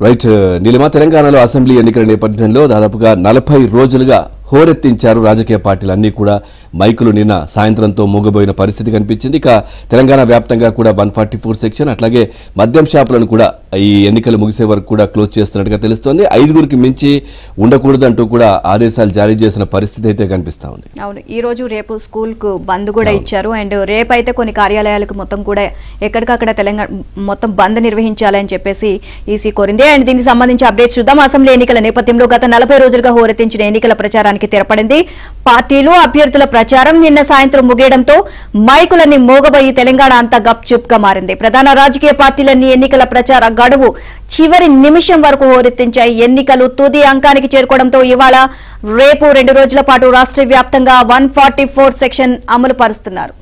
right Neelima తెలంగాణలో assembly ఎన్నికల నేపథ్యంలో దాదాపుగా నలభై రోజులుగా హోరెత్తించారు రాజకీయ పార్టీలు అన్నీ కూడా మైకులు నిన్న సాయంత్రంతో మూగబోయిన పరిస్థితి కనిపించింది ఇక తెలంగాణ వ్యాప్తంగా కూడా వన్ ఫార్టీ ఫోర్ సెక్షన్ అట్లాగే మద్యం షాపులను కూడా ఈ ఎన్నికలు ముగిసే వరకు కూడా క్లోజ్ చేస్తున్నట్టుగా తెలుస్తోంది ఐదుగురికి మించి ఉండకూడదంటూ కూడా ఆదేశాలు జారీ చేసిన పరిస్థితి అయితే కనిపిస్తా ఉంది అవును ఈ రోజు రేపు స్కూల్ కు బంద్ కూడా ఇచ్చారు అండ్ రేపు అయితే కొన్ని కార్యాలయాలకు మొత్తం కూడా ఎక్కడికక్కడ తెలంగాణ మొత్తం బంద్ నిర్వహించాలని చెప్పేసి ఈసీ కోరింది అండ్ దీనికి సంబంధించి అప్డేట్స్ చూద్దాం అసెంబ్లీ ఎన్నికల నేపథ్యంలో గత నలభై రోజులుగా హోరెత్తించిన ఎన్నికల ప్రచారానికి తెరపడింది పార్టీలు అభ్యర్థుల ప్రచారం నిన్న సాయంత్రం ముగియడంతో మైకులన్నీ మోగబోయి తెలంగాణ అంతా గప్చుప్ గా మారింది ప్రధాన రాజకీయ పార్టీలన్నీ ఎన్నికల ప్రచార గడువు చివరి నిమిషం వరకు హోరెత్తించాయి ఎన్నికలు తుది అంకానికి చేరుకోవడంతో ఇవాళ రేపు రెండు రోజుల పాటు రాష్ట్ర వ్యాప్తంగా వన్ ఫార్టీ ఫోర్ సెక్షన్ అమలు పరుస్తున్నారు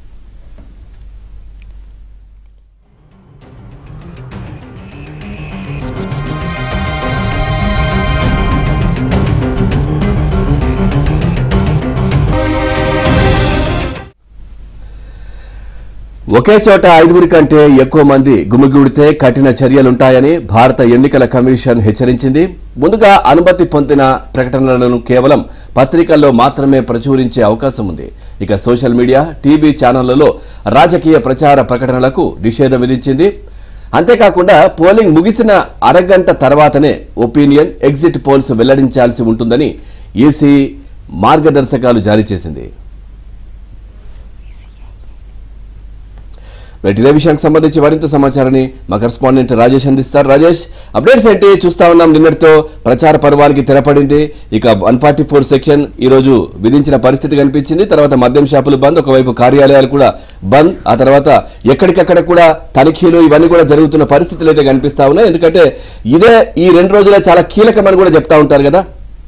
ఒకే చోట ఐదుగురి కంటే ఎక్కువ మంది గుమిగూడితే కఠిన చర్యలుంటాయని భారత ఎన్నికల కమిషన్ హెచ్చరించింది ముందుగా అనుమతి పొందిన ప్రకటనలను కేవలం పత్రికల్లో మాత్రమే ప్రచురించే అవకాశం ఉంది ఇక సోషల్ మీడియా టీవీ ఛానళ్లలో రాజకీయ ప్రచార ప్రకటనలకు నిషేధం విధించింది అంతేకాకుండా పోలింగ్ ముగిసిన అరగంట తర్వాతనే ఒపీనియన్ ఎగ్జిట్ పోల్స్ వెల్లడించాల్సి ఉంటుందని ఈసీ మార్గదర్శకాలు జారీ చేసింది రైట్ ఇదే విషయానికి సంబంధించి మరింత సమాచారాన్ని మా కరెస్పాండెంట్ రాజేష్ అందిస్తారు రాజేష్ అప్డేట్స్ ఏంటి చూస్తా ఉన్నాం నిన్నటితో ప్రచార పర్వానికి తెరపడింది ఇక వన్ ఫార్టీ ఫోర్ సెక్షన్ ఈ రోజు విధించిన పరిస్థితి కనిపించింది తర్వాత మద్యం షాపులు బంద్ ఒకవైపు కార్యాలయాలు కూడా బంద్ ఆ తర్వాత ఎక్కడికక్కడ కూడా తనిఖీలు ఇవన్నీ కూడా జరుగుతున్న పరిస్థితులు అయితే కనిపిస్తా ఉన్నాయి ఎందుకంటే ఇదే ఈ రెండు రోజులే చాలా కీలకమని కూడా చెప్తా ఉంటారు కదా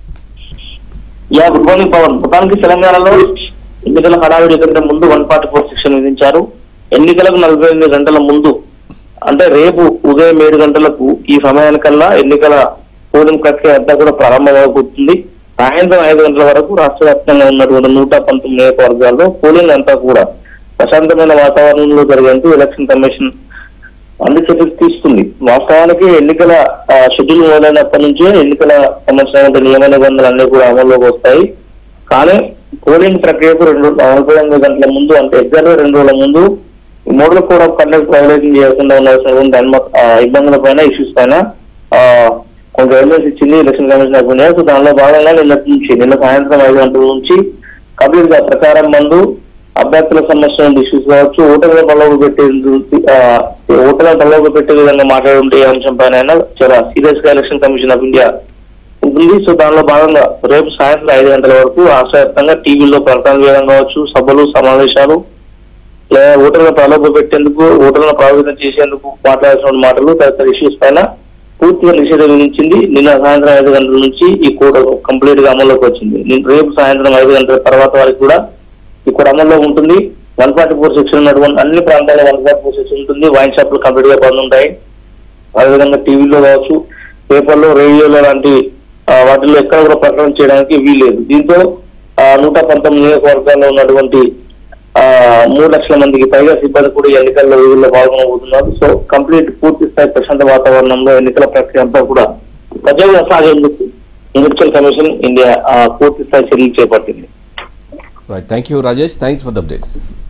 యా గుడ్ మార్నింగ్ పవన్ మొత్తానికి తెలంగాణలో ఎన్నికల హడావిడి కంటే ముందు వన్ ఫార్టీ ఫోర్ సెక్షన్ విధించారు ఎన్నికలకు నలభై ఎనిమిది గంటల ముందు అంటే రేపు ఉదయం ఏడు గంటలకు ఈ సమయానికల్లా ఎన్నికల పోలింగ్ ప్రక్రియ అంతా కూడా ప్రారంభమవుతుంది సాయంత్రం ఐదు గంటల వరకు రాష్ట్ర వ్యాప్తంగా ఉన్నటువంటి నూట పంతొమ్మిది నియోజకవర్గాల్లో పోలింగ్ అంతా కూడా ప్రశాంతమైన వాతావరణంలో జరిగేందుకు ఎలక్షన్ కమిషన్ అన్ని చర్యలు తీసుకుంది వాస్తవానికి ఎన్నికల ఆ, షెడ్యూల్ మొదలైనప్పటి నుంచే ఎన్నికల సంబంధించిన నియమ నిబంధనలు అన్ని కూడా అమల్లోకి వస్తాయి కానీ పోలింగ్ ప్రక్రియకు రెండు నలభై ఎనిమిది గంటల ముందు అంటే ఎగ్జాక్ట్ గా రెండు రోజుల ముందు model code of conduct violation చేయకుండా ఉండాల్సినటువంటి అన్మ ఆ, ఇబ్బందుల పైన ఇష్యూస్ పైన ఆ, కొంత గైడ్లైన్స్ ఇచ్చింది election commission of India so దానిలో భాగంగా నిన్నటి నుంచి నిన్న సాయంత్రం ఐదు గంటల నుంచి కంప్లీట్ గా ప్రచారం మందు అభ్యర్థులకు సంబంధించిన ఇష్యూస్ కావచ్చు ఓటర్ల బలోకి పెట్టే ఆ, ఓటర్ల బలోకి పెట్టే విధంగా మాట్లాడుంటే ఈ అంశం పైన చాలా సీరియస్ గా ఎలక్షన్ కమిషన్ ఆఫ్ ఇండియా ఉంటుంది సో దానిలో భాగంగా రేపు సాయంత్రం ఐదు గంటల వరకు రాష్ట్ర వ్యాప్తంగా టీవీలో ప్రకటన చేయడం కావచ్చు సభలు సమావేశాలు లేదా ఓటర్లను ప్రలోభ పెట్టేందుకు ఓటర్లను ప్రభావితం చేసేందుకు మాట్లాడాల్సిన మాటలు తదితర ఇష్యూస్ పైన పూర్తిగా నిషేధం విధించింది నిన్న సాయంత్రం ఐదు గంటల నుంచి ఈ కోడ్ కంప్లీట్ గా అమల్లోకి వచ్చింది నిన్న రేపు సాయంత్రం ఐదు గంటల తర్వాత వరకు కూడా ఈ కోడ్ అమల్లో ఉంటుంది వన్ ఫార్టీ ఫోర్ సెక్షన్ ఉన్నటువంటి అన్ని ప్రాంతాల్లో వన్ ఫార్టీ ఫోర్ సెక్షన్ ఉంటుంది వైన్ షాపులు కంప్లీట్ గా బంద్ ఉంటాయి అదేవిధంగా టీవీలో కావచ్చు పేపర్లో రేడియోలో లాంటి ఆ, వాటిల్లో ఎక్కడ కూడా ప్రకటన చేయడానికి వీల్లేదు దీంతో ఆ, నూట పంతొమ్మిది నియోజకవర్గాల్లో ఉన్నటువంటి ఆ, మూడు లక్షల మందికి పైగా సిబ్బంది కూడా ఈ ఎన్నికల్లో విధుల్లో పాల్గొనబోతున్నారు సో కంప్లీట్ పూర్తి స్థాయి ప్రశాంత వాతావరణంలో ఎన్నికల ప్రక్రియ అంతా కూడా సజావుగా సాగేందుకు ఎలక్షన్ కమిషన్ ఇండియా ఆ, పూర్తి స్థాయి చర్యలు చేపట్టింది right thank you Rajesh thanks for the updates